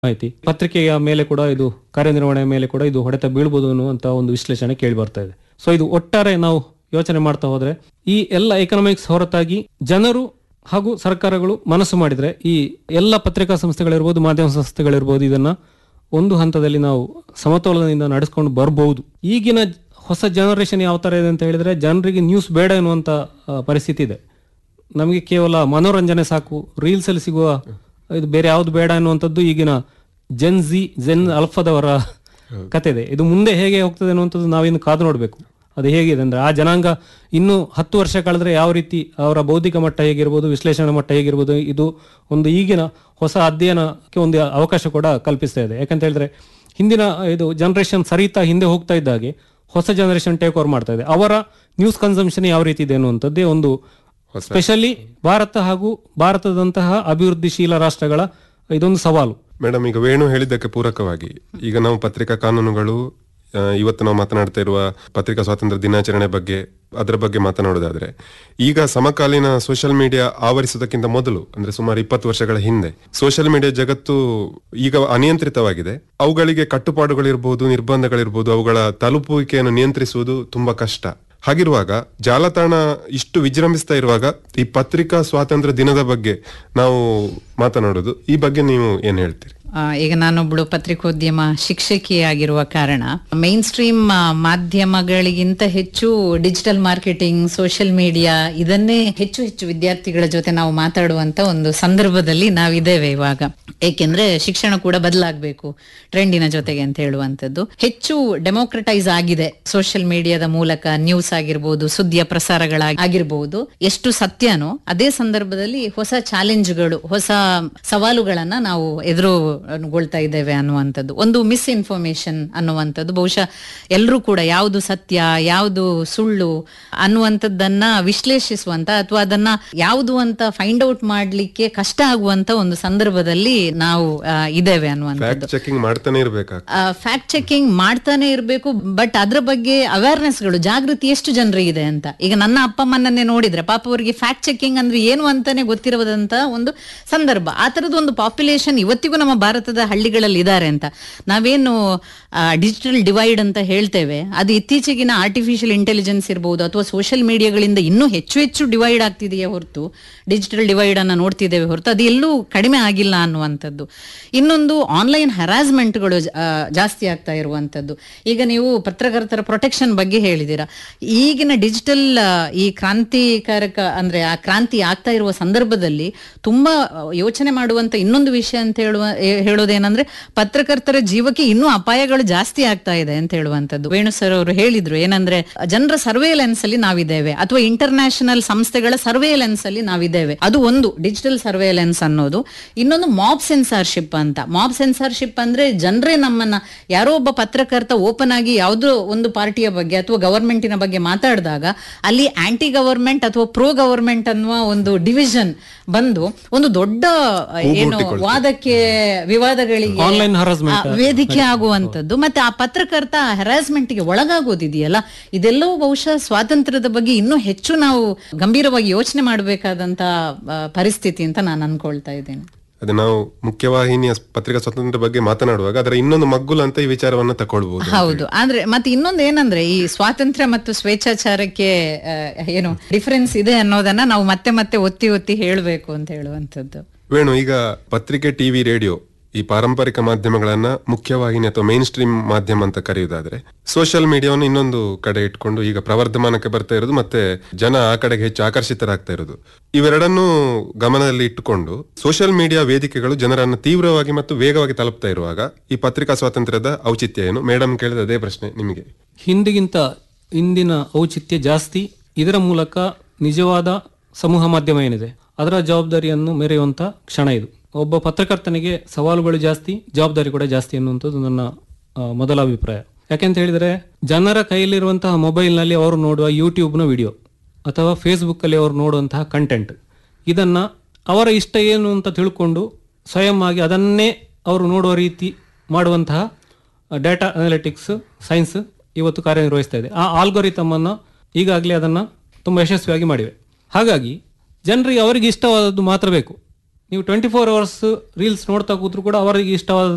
ಮಾಹಿತಿ ಪತ್ರಿಕೆಯ ಮೇಲೆ ಕೂಡ ಇದು ಕಾರ್ಯನಿರ್ವಹಣೆಯ ಮೇಲೆ ಕೂಡ ಇದು ಹೊಡೆತ ಬೀಳ್ಬೋದು ಅನ್ನುವಂತ ಒಂದು ವಿಶ್ಲೇಷಣೆ ಕೇಳಿ ಬರ್ತಾ ಇದೆ ಸೊ ಇದು ಒಟ್ಟಾರೆ ನಾವು ಯೋಚನೆ ಮಾಡ್ತಾ ಹೋದ್ರೆ ಈ ಎಲ್ಲ ಎಕನಾಮಿಕ್ಸ್ ಹೊರತಾಗಿ ಜನರು ಹಾಗೂ ಸರ್ಕಾರಗಳು ಮನಸ್ಸು ಮಾಡಿದ್ರೆ ಈ ಎಲ್ಲ ಪತ್ರಿಕಾ ಸಂಸ್ಥೆಗಳಿರ್ಬೋದು ಮಾಧ್ಯಮ ಸಂಸ್ಥೆಗಳಿರ್ಬೋದು ಇದನ್ನ ಒಂದು ಹಂತದಲ್ಲಿ ನಾವು ಸಮತೋಲನದಿಂದ ನಡೆಸ್ಕೊಂಡು ಬರ್ಬೋದು ಈಗಿನ ಹೊಸ ಜನರೇಷನ್ ಯಾವ ತರ ಇದೆ ಅಂತ ಹೇಳಿದ್ರೆ ಜನರಿಗೆ ನ್ಯೂಸ್ ಬೇಡ ಎನ್ನುವಂತ ಆ, ಪರಿಸ್ಥಿತಿ ಇದೆ ನಮಗೆ ಕೇವಲ ಮನೋರಂಜನೆ ಸಾಕು ರೀಲ್ಸ್ ಅಲ್ಲಿ ಸಿಗುವ ಇದು ಬೇರೆ ಯಾವ್ದು ಬೇಡ ಅನ್ನುವಂಥದ್ದು ಈಗಿನ ಜೆನ್ ಜಿ ಜೆನ್ ಅಲ್ಫದವರ ಕತೆ ಇದೆ ಇದು ಮುಂದೆ ಹೇಗೆ ಹೋಗ್ತದೆ ಅನ್ನುವಂಥದ್ದು ನಾವಿನ್ನು ಕಾದು ನೋಡಬೇಕು ಅದು ಹೇಗಿದೆ ಅಂದ್ರೆ ಆ ಜನಾಂಗ ಇನ್ನು ಹತ್ತು ವರ್ಷ ಕಳೆದ್ರೆ ಯಾವ ರೀತಿ ಅವರ ಬೌದ್ಧಿಕ ಮಟ್ಟ ಹೇಗಿರ್ಬೋದು ವಿಶ್ಲೇಷಣಾ ಮಟ್ಟ ಹೇಗಿರ್ಬೋದು ಇದು ಒಂದು ಈಗಿನ ಹೊಸ ಅಧ್ಯಯನಕ್ಕೆ ಒಂದು ಅವಕಾಶ ಕೂಡ ಕಲ್ಪಿಸ್ತಾ ಇದೆ ಯಾಕಂತ ಹೇಳಿದ್ರೆ ಹಿಂದಿನ ಇದು ಜನರೇಷನ್ ಸರಿತಾ ಹಿಂದೆ ಹೋಗ್ತಾ ಇದ್ದಾಗೆ ಹೊಸ ಜನರೇಷನ್ ಟೇಕ್ ಓವರ್ ಮಾಡ್ತಾ ಇದೆ ಅವರ ನ್ಯೂಸ್ ಕನ್ಸಂಪ್ಷನ್ ಯಾವ ರೀತಿ ಇದೆ ಅನ್ನುವಂಥದ್ದೇ ಒಂದು ಸ್ಪೆಷಲಿ ಭಾರತ ಹಾಗೂ ಭಾರತದಂತಹ ಅಭಿವೃದ್ಧಿಶೀಲ ರಾಷ್ಟ್ರಗಳ ಇದೊಂದು ಸವಾಲು ಮೇಡಮ್ ಈಗ ವೇಣು ಹೇಳಿದ್ದಕ್ಕೆ ಪೂರಕವಾಗಿ ಈಗ ನಾವು ಪತ್ರಿಕಾ ಕಾನೂನುಗಳು ಆ, ಇವತ್ತು ನಾವು ಮಾತನಾಡ್ತಾ ಇರುವ ಪತ್ರಿಕಾ ಸ್ವಾತಂತ್ರ್ಯ ದಿನಾಚರಣೆ ಬಗ್ಗೆ ಅದರ ಬಗ್ಗೆ ಮಾತನಾಡೋದಾದ್ರೆ ಈಗ ಸಮಕಾಲೀನ ಸೋಷಿಯಲ್ ಮೀಡಿಯಾ ಆವರಿಸುವುದಕ್ಕಿಂತ ಮೊದಲು ಅಂದ್ರೆ ಸುಮಾರು ಇಪ್ಪತ್ತು ವರ್ಷಗಳ ಹಿಂದೆ ಸೋಷಿಯಲ್ ಮೀಡಿಯಾ ಜಗತ್ತು ಈಗ ಅನಿಯಂತ್ರಿತವಾಗಿದೆ ಅವುಗಳಿಗೆ ಕಟ್ಟುಪಾಡುಗಳಿರ್ಬೋದು ನಿರ್ಬಂಧಗಳಿರ್ಬೋದು ಅವುಗಳ ತಲುಪುವಿಕೆಯನ್ನು ನಿಯಂತ್ರಿಸುವುದು ತುಂಬಾ ಕಷ್ಟ ಹಾಗಿರುವಾಗ ಜಾಲತಾಣ ಇಷ್ಟು ವಿಜೃಂಭಿಸ್ತಾ ಇರುವಾಗ ಈ ಪತ್ರಿಕಾ ಸ್ವಾತಂತ್ರ್ಯ ದಿನದ ಬಗ್ಗೆ ನಾವು ಮಾತನಾಡೋದು ಈ ಬಗ್ಗೆ ನೀವು ಏನ್ ಹೇಳ್ತೀರಿ ಆ, ಈಗ ನಾನೊಬ್ಳು ಪತ್ರಿಕೋದ್ಯಮ ಶಿಕ್ಷಕಿಯಾಗಿರುವ ಕಾರಣ ಮೈನ್ ಸ್ಟ್ರೀಮ್ ಮಾಧ್ಯಮಗಳಿಗಿಂತ ಹೆಚ್ಚು ಡಿಜಿಟಲ್ ಮಾರ್ಕೆಟಿಂಗ್ ಸೋಷಿಯಲ್ ಮೀಡಿಯಾ ಇದನ್ನೇ ಹೆಚ್ಚು ಹೆಚ್ಚು ವಿದ್ಯಾರ್ಥಿಗಳ ಜೊತೆ ನಾವು ಮಾತಾಡುವಂತ ಒಂದು ಸಂದರ್ಭದಲ್ಲಿ ನಾವಿದ್ದೇವೆ ಇವಾಗ ಏಕೆಂದ್ರೆ ಶಿಕ್ಷಣ ಕೂಡ ಬದಲಾಗಬೇಕು ಟ್ರೆಂಡಿನ ಜೊತೆಗೆ ಅಂತ ಹೇಳುವಂಥದ್ದು ಹೆಚ್ಚು ಡೆಮೋಕ್ರಟೈಸ್ ಆಗಿದೆ ಸೋಷಿಯಲ್ ಮೀಡಿಯಾದ ಮೂಲಕ ನ್ಯೂಸ್ ಆಗಿರ್ಬೋದು ಸುದ್ದಿಯ ಪ್ರಸಾರಗಳಾಗಿರ್ಬೋದು ಎಷ್ಟು ಸತ್ಯನೋ ಅದೇ ಸಂದರ್ಭದಲ್ಲಿ ಹೊಸ ಚಾಲೆಂಜ್ಗಳು ಹೊಸ ಸವಾಲುಗಳನ್ನ ನಾವು ಎದುರುಗೊಳ್ತಾ ಇದ್ದೇವೆ ಅನ್ನುವಂಥದ್ದು ಒಂದು ಮಿಸ್ ಇನ್ಫಾರ್ಮೇಶನ್ ಅನ್ನುವಂಥದ್ದು ಬಹುಶಃ ಎಲ್ಲರೂ ಕೂಡ ಯಾವುದು ಸತ್ಯ ಯಾವುದು ಸುಳ್ಳು ಅನ್ನುವಂಥದ್ದನ್ನ ವಿಶ್ಲೇಷಿಸುವಂತ ಅಥವಾ ಅದನ್ನ ಯಾವುದು ಅಂತ ಫೈಂಡ್ ಔಟ್ ಮಾಡ್ಲಿಕ್ಕೆ ಕಷ್ಟ ಆಗುವಂತ ಒಂದು ಸಂದರ್ಭದಲ್ಲಿ ನಾವು ಆ, ಇದ್ದೇವೆ ಅನ್ನುವಂಥದ್ದು ಫ್ಯಾಕ್ಟ್ ಚೆಕಿಂಗ್ ಮಾಡ್ತಾನೆ ಇರ್ಬೇಕಾ ಫ್ಯಾಕ್ಟ್ ಚೆಕಿಂಗ್ ಮಾಡ್ತಾನೆ ಇರಬೇಕು ಬಟ್ ಅದ್ರ ಬಗ್ಗೆ ಅವೇರ್ನೆಸ್ಗಳು ಜಾಗೃತಿ ಎಷ್ಟು ಜನರಿಗೆ ಅಂತ ಈಗ ನನ್ನ ಅಪ್ಪ ಅಮ್ಮನನ್ನೇ ನೋಡಿದ್ರೆ ಪಾಪ ಅವರಿಗೆ ಫ್ಯಾಕ್ಟ್ ಚೆಕಿಂಗ್ ಅಂದ್ರೆ ಏನು ಅಂತಾನೆ ಗೊತ್ತಿರದಂತ ಒಂದು ಸಂದರ್ಭ ಆ ತರದ ಒಂದು ಪಾಪ್ಯುಲೇಷನ್ ಇವತ್ತಿಗೂ ನಮ್ಮ ಭಾರತದ ಹಳ್ಳಿಗಳಲ್ಲಿ ಇದ್ದಾರೆ ಅಂತ ನಾವೇನು ಡಿಜಿಟಲ್ ಡಿವೈಡ್ ಅಂತ ಹೇಳ್ತೇವೆ ಅದು ಇತ್ತೀಚೆಗಿನ ಆರ್ಟಿಫಿಷಿಯಲ್ ಇಂಟೆಲಿಜೆನ್ಸ್ ಇರಬಹುದು ಅಥವಾ ಸೋಷಿಯಲ್ ಮೀಡಿಯಾಗಳಿಂದ ಇನ್ನೂ ಹೆಚ್ಚು ಹೆಚ್ಚು ಡಿವೈಡ್ ಆಗ್ತಿದೆಯೇ ಹೊರತು ಡಿಜಿಟಲ್ ಡಿವೈಡ್ ಅನ್ನ ನೋಡ್ತಿದ್ದೇವೆ ಹೊರತು ಅದು ಎಲ್ಲೂ ಕಡಿಮೆ ಆಗಿಲ್ಲ ಅನ್ನುವಂಥದ್ದು ಇನ್ನೊಂದು ಆನ್ಲೈನ್ ಹರಾಸ್ಮೆಂಟ್ಗಳು ಜಾಸ್ತಿ ಆಗ್ತಾ ಇರುವಂಥದ್ದು ಈಗ ನೀವು ಪತ್ರಕರ್ತರ ಪ್ರೊಟೆಕ್ಷನ್ ಬಗ್ಗೆ ಹೇಳಿದ್ದೀರಾ ಈಗಿನ ಡಿಜಿಟಲ್ ಈ ಕ್ರಾಂತಿಕಾರಕ ಅಂದ್ರೆ ಆ ಕ್ರಾಂತಿ ಆಗ್ತಾ ಇರುವ ಸಂದರ್ಭದಲ್ಲಿ ತುಂಬಾ ಆ, ಯೋಚನೆ ಮಾಡುವಂತ ಇನ್ನೊಂದು ವಿಷಯ ಅಂತ ಹೇಳುವ ಏ- ಹೇಳೋದೇನಂದ್ರೆ ಪತ್ರಕರ್ತರ ಜೀವಕ್ಕೆ ಇನ್ನೂ ಅಪಾಯಗಳು ಜಾಸ್ತಿ ಆಗ್ತಾ ಇದೆ ಅಂತ ಹೇಳುವಂಥದ್ದು ವೇಣು ಸರ್ ಅವರು ಹೇಳಿದ್ರು ಏನಂದ್ರೆ ಜನರ ಸರ್ವೇಲೆನ್ಸ್ ಅಲ್ಲಿ ನಾವಿದ್ದೇವೆ ಅಥವಾ ಇಂಟರ್ನ್ಯಾಷನಲ್ ಸಂಸ್ಥೆಗಳ ಸರ್ವೇಲೆನ್ಸ್ ಅಲ್ಲಿ ನಾವಿದ್ದೇವೆ ಅದು ಒಂದು ಡಿಜಿಟಲ್ ಸರ್ವೇಲೆನ್ಸ್ ಅನ್ನೋದು ಇನ್ನೊಂದು ಮಾಬ್ ಸೆನ್ಸಾರ್ಶಿಪ್ ಅಂತ ಮಾಬ್ ಸೆನ್ಸಾರ್ಶಿಪ್ ಅಂದ್ರೆ ಜನರೇ ನಮ್ಮನ್ನ ಯಾರೋ ಒಬ್ಬ ಪತ್ರಕರ್ತ ಓಪನ್ ಆಗಿ ಯಾವುದೋ ಒಂದು ಪಾರ್ಟಿಯ ಬಗ್ಗೆ ಅಥವಾ ಗವರ್ಮೆಂಟಿನ ಬಗ್ಗೆ ಮಾತಾಡಿದಾಗ ಅಲ್ಲಿ ಆಂಟಿ ಗವರ್ಮೆಂಟ್ ಅಥವಾ ಪ್ರೋ ಗವರ್ಮೆಂಟ್ ಅನ್ನುವ ಒಂದು ಡಿವಿಷನ್ ಬಂದು ಒಂದು ದೊಡ್ಡ ಏನು ವಾದಕ್ಕೆ ವಿವಾದಗಳಿಗೆ Online harassment. ಆ, ವೇದಿಕೆ ಆಗುವಂತದ್ದು ಮತ್ತೆ ಆ ಪತ್ರಕರ್ತ ಹರಾಸ್ಮೆಂಟ್ ಗೆ ಒಳಗಾಗೋದಿದೆಯಲ್ಲ ಇದೆಲ್ಲವೂ ಬಹುಶಃ ಸ್ವಾತಂತ್ರ್ಯದ ಬಗ್ಗೆ ಇನ್ನೂ ಹೆಚ್ಚು ನಾವು ಗಂಭೀರವಾಗಿ ಯೋಚನೆ ಮಾಡಬೇಕಾದಂತ ಪರಿಸ್ಥಿತಿ ಅಂತ ನಾನು ಅನ್ಕೊಳ್ತಾ ಇದ್ದೇನೆ ಅದು ನಾವು ಮುಖ್ಯವಾಹಿನಿಯ ಪತ್ರಿಕಾ ಸ್ವಾತಂತ್ರ್ಯ ಬಗ್ಗೆ ಮಾತನಾಡುವಾಗ ಅದರ ಇನ್ನೊಂದು ಮಗ್ಗುಲು ಅಂತ ಈ ವಿಚಾರವನ್ನ ತಗೊಳ್ಬಹುದು ಹೌದು ಆದ್ರೆ ಮತ್ತೆ ಇನ್ನೊಂದು ಏನಂದ್ರೆ ಈ ಸ್ವಾತಂತ್ರ್ಯ ಮತ್ತು ಸ್ವೇಚ್ಛಾಚಾರಕ್ಕೆ ಆ, ಏನು ಡಿಫರೆನ್ಸ್ ಇದೆ ಅನ್ನೋದನ್ನ ನಾವು ಮತ್ತೆ ಮತ್ತೆ ಒತ್ತಿ ಒತ್ತಿ ಹೇಳಬೇಕು ಅಂತ ಹೇಳುವಂಥದ್ದು ವೇಣು ಈಗ ಪತ್ರಿಕೆ ಟಿವಿ ರೇಡಿಯೋ ಈ ಪಾರಂಪರಿಕ ಮಾಧ್ಯಮಗಳನ್ನ ಮುಖ್ಯವಾಹಿನಿ ಅಥವಾ ಮೈನ್ ಸ್ಟ್ರೀಮ್ ಮಾಧ್ಯಮ ಅಂತ ಕರೆಯುವುದಾದ್ರೆ ಸೋಷಿಯಲ್ ಮೀಡಿಯಾವನ್ನು ಇನ್ನೊಂದು ಕಡೆ ಇಟ್ಕೊಂಡು ಈಗ ಪ್ರವರ್ಧಮಾನಕ್ಕೆ ಬರ್ತಾ ಇರೋದು ಮತ್ತೆ ಜನ ಆ ಕಡೆಗೆ ಹೆಚ್ಚು ಆಕರ್ಷಿತರಾಗ್ತಾ ಇರೋದು ಇವೆರಡನ್ನೂ ಗಮನದಲ್ಲಿ ಇಟ್ಟುಕೊಂಡು ಸೋಷಿಯಲ್ ಮೀಡಿಯಾ ವೇದಿಕೆಗಳು ಜನರನ್ನು ತೀವ್ರವಾಗಿ ಮತ್ತು ವೇಗವಾಗಿ ತಲುಪ್ತಾ ಇರುವಾಗ ಈ ಪತ್ರಿಕಾ ಸ್ವಾತಂತ್ರ್ಯದ ಔಚಿತ್ಯ ಏನು ಮೇಡಮ್ ಕೇಳಿದ ಅದೇ ಪ್ರಶ್ನೆ ನಿಮಗೆ ಹಿಂದಿಗಿಂತ ಇಂದಿನ ಔಚಿತ್ಯ ಜಾಸ್ತಿ ಇದರ ಮೂಲಕ ನಿಜವಾದ ಸಮೂಹ ಮಾಧ್ಯಮ ಏನಿದೆ ಅದರ ಜವಾಬ್ದಾರಿಯನ್ನು ಮೆರೆಯುವಂತ ಕ್ಷಣ ಇದು ಒಬ್ಬ ಪತ್ರಕರ್ತನಿಗೆ ಸವಾಲುಗಳು ಜಾಸ್ತಿ ಜವಾಬ್ದಾರಿ ಕೂಡ ಜಾಸ್ತಿ ಅನ್ನುವಂಥದ್ದು ನನ್ನ ಆ, ಮೊದಲ ಅಭಿಪ್ರಾಯ ಯಾಕೆಂತ ಹೇಳಿದ್ರೆ ಜನರ ಕೈಯಲ್ಲಿರುವಂತಹ ಮೊಬೈಲ್ನಲ್ಲಿ ಅವರು ನೋಡುವ ಯೂಟ್ಯೂಬ್ನ ವಿಡಿಯೋ ಅಥವಾ ಫೇಸ್ಬುಕ್ಕಲ್ಲಿ ಅವರು ನೋಡುವಂತಹ ಕಂಟೆಂಟ್ ಇದನ್ನ ಅವರ ಇಷ್ಟ ಏನು ಅಂತ ತಿಳ್ಕೊಂಡು ಸ್ವಯಂ ಆಗಿ ಅದನ್ನೇ ಅವರು ನೋಡುವ ರೀತಿ ಮಾಡುವಂತಹ ಡೇಟಾ ಅನಾಲಿಟಿಕ್ಸ್ ಸೈನ್ಸ್ ಇವತ್ತು ಕಾರ್ಯನಿರ್ವಹಿಸ್ತಾ ಇದೆ ಆ ಆಲ್ಗೊರಿಥಮ್ ಅನ್ನು ಈಗಾಗಲೇ ಅದನ್ನು ತುಂಬ ಯಶಸ್ವಿಯಾಗಿ ಮಾಡಿವೆ ಹಾಗಾಗಿ ಜನರಿಗೆ ಅವರಿಗೆ ಇಷ್ಟವಾದದ್ದು ಮಾತ್ರ ಬೇಕು ನೀವು ಟ್ವೆಂಟಿ ಫೋರ್ ಅವರ್ಸ್ ರೀಲ್ಸ್ ನೋಡ್ತಾ ಕೂತ್ರು ಕೂಡ ಅವರಿಗೆ ಇಷ್ಟವಾದ